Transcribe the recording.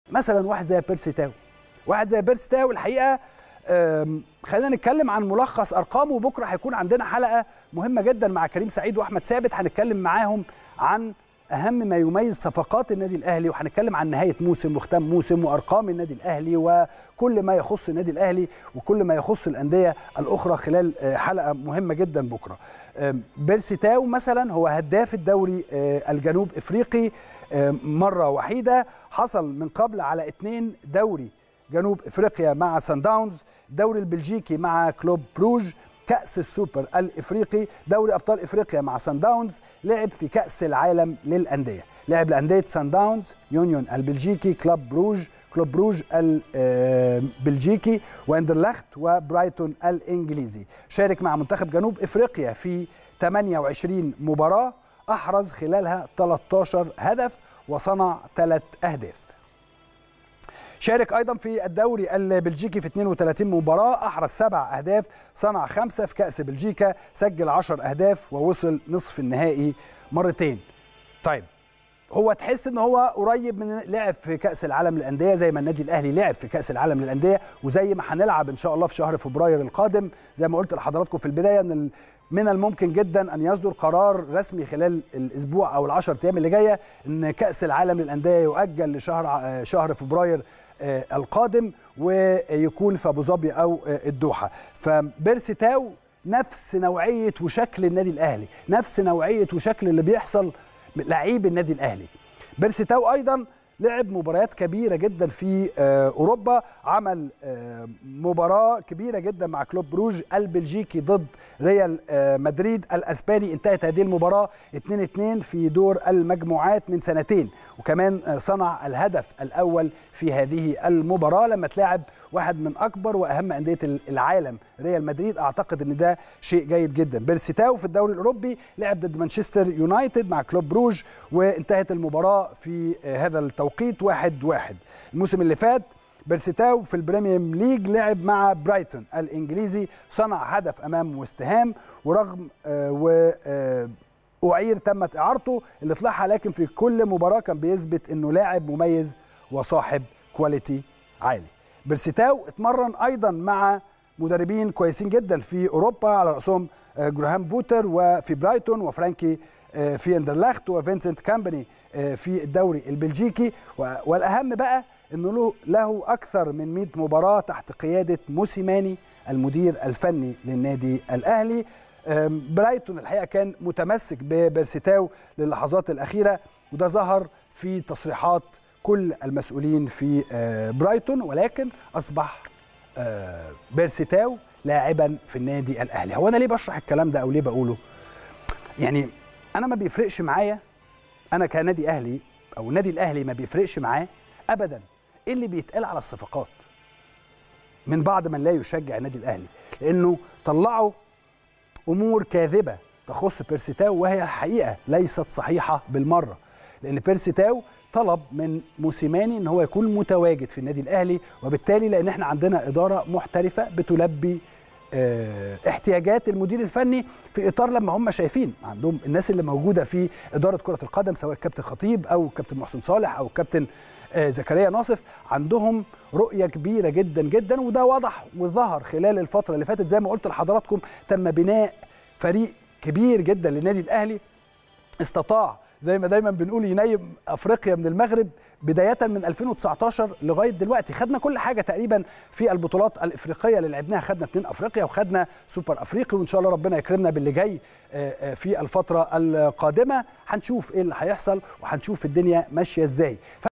مثلا واحد زي بيرسي تاو واحد زي بيرسي تاو الحقيقه آم، خلينا نتكلم عن ملخص ارقامه وبكره هيكون عندنا حلقه مهمه جدا مع كريم سعيد واحمد ثابت هنتكلم معاهم عن اهم ما يميز صفقات النادي الاهلي وهنتكلم عن نهايه موسم وختام موسم وارقام النادي الاهلي وكل ما يخص النادي الاهلي وكل ما يخص الانديه الاخرى خلال آه، حلقه مهمه جدا بكره آم، بيرسي تاو مثلا هو هداف الدوري آه، الجنوب افريقي آه، مره وحيده حصل من قبل على اثنين دوري جنوب افريقيا مع سان داونز الدوري البلجيكي مع كلوب بروج كأس السوبر الافريقي دوري ابطال افريقيا مع سان داونز لعب في كأس العالم للانديه لعب لانديه سان داونز يونيون البلجيكي كلوب بروج كلوب بروج البلجيكي واندرلخت وبرايتون الانجليزي شارك مع منتخب جنوب افريقيا في 28 مباراه احرز خلالها 13 هدف وصنع ثلاث اهداف شارك ايضا في الدوري البلجيكي في 32 مباراه احرز سبع اهداف صنع خمسه في كاس بلجيكا سجل 10 اهداف ووصل نصف النهائي مرتين طيب هو تحس ان هو قريب من لعب في كاس العالم للانديه زي ما النادي الاهلي لعب في كاس العالم للانديه وزي ما هنلعب ان شاء الله في شهر فبراير القادم زي ما قلت لحضراتكم في البدايه ان ال- من الممكن جدا ان يصدر قرار رسمي خلال الاسبوع او العشر ايام اللي جايه ان كاس العالم للانديه يؤجل لشهر ع- شهر فبراير آه، القادم ويكون في ابو ظبي او آه، الدوحه فبيرسي تاو نفس نوعيه وشكل النادي الاهلي نفس نوعيه وشكل اللي بيحصل لعيب النادي الاهلي بيرسي تاو ايضا لعب مباريات كبيره جدا في آه، اوروبا عمل آه، مباراه كبيره جدا مع كلوب بروج البلجيكي ضد ريال آه، مدريد الاسباني انتهت هذه المباراه 2-2 في دور المجموعات من سنتين وكمان آه، صنع الهدف الاول في هذه المباراه لما تلاعب واحد من اكبر واهم انديه العالم ريال مدريد اعتقد ان ده شيء جيد جدا بيرسيتاو في الدوري الاوروبي لعب ضد مانشستر يونايتد مع كلوب بروج وانتهت المباراه في آه، هذا التوقيت واحد واحد الموسم اللي فات بيرسيتاو في البريميوم ليج لعب مع برايتون الانجليزي صنع هدف امام وست هام ورغم آه، و آه، أعير تمت إعارته اللي طلعها لكن في كل مباراة كان بيثبت إنه لاعب مميز وصاحب كواليتي عالي. بيرسيتاو اتمرن أيضا مع مدربين كويسين جدا في أوروبا على رأسهم آه، جراهام بوتر وفي برايتون وفرانكي آه، في اندرلخت وفينسنت كامباني آه، في الدوري البلجيكي و- والأهم بقى إنه له له أكثر من 100 مباراة تحت قيادة موسيماني المدير الفني للنادي الأهلي أم، برايتون الحقيقه كان متمسك ببرسيتاو للحظات الاخيره وده ظهر في تصريحات كل المسؤولين في آه، برايتون ولكن اصبح آه، بيرسيتاو لاعبا في النادي الاهلي هو انا ليه بشرح الكلام ده او ليه بقوله يعني انا ما بيفرقش معايا انا كنادي اهلي او النادي الاهلي ما بيفرقش معاه ابدا ايه اللي بيتقال على الصفقات من بعض من لا يشجع النادي الاهلي لانه طلعوا امور كاذبه تخص بيرسيتاو وهي الحقيقه ليست صحيحه بالمره لان بيرسيتاو طلب من موسيماني ان هو يكون متواجد في النادي الاهلي وبالتالي لان احنا عندنا اداره محترفه بتلبي آه، احتياجات المدير الفني في اطار لما هم شايفين عندهم الناس اللي موجوده في اداره كره القدم سواء الكابتن خطيب او الكابتن محسن صالح او الكابتن آه، زكريا ناصف عندهم رؤيه كبيره جدا جدا وده واضح وظهر خلال الفتره اللي فاتت زي ما قلت لحضراتكم تم بناء فريق كبير جدا للنادي الاهلي استطاع زي ما دايما بنقول ينيم افريقيا من المغرب بدايه من 2019 لغايه دلوقتي خدنا كل حاجه تقريبا في البطولات الافريقيه اللي لعبناها خدنا اتنين افريقيا وخدنا سوبر افريقي وان شاء الله ربنا يكرمنا باللي جاي آه، آه، في الفتره القادمه هنشوف ايه اللي هيحصل وهنشوف الدنيا ماشيه ازاي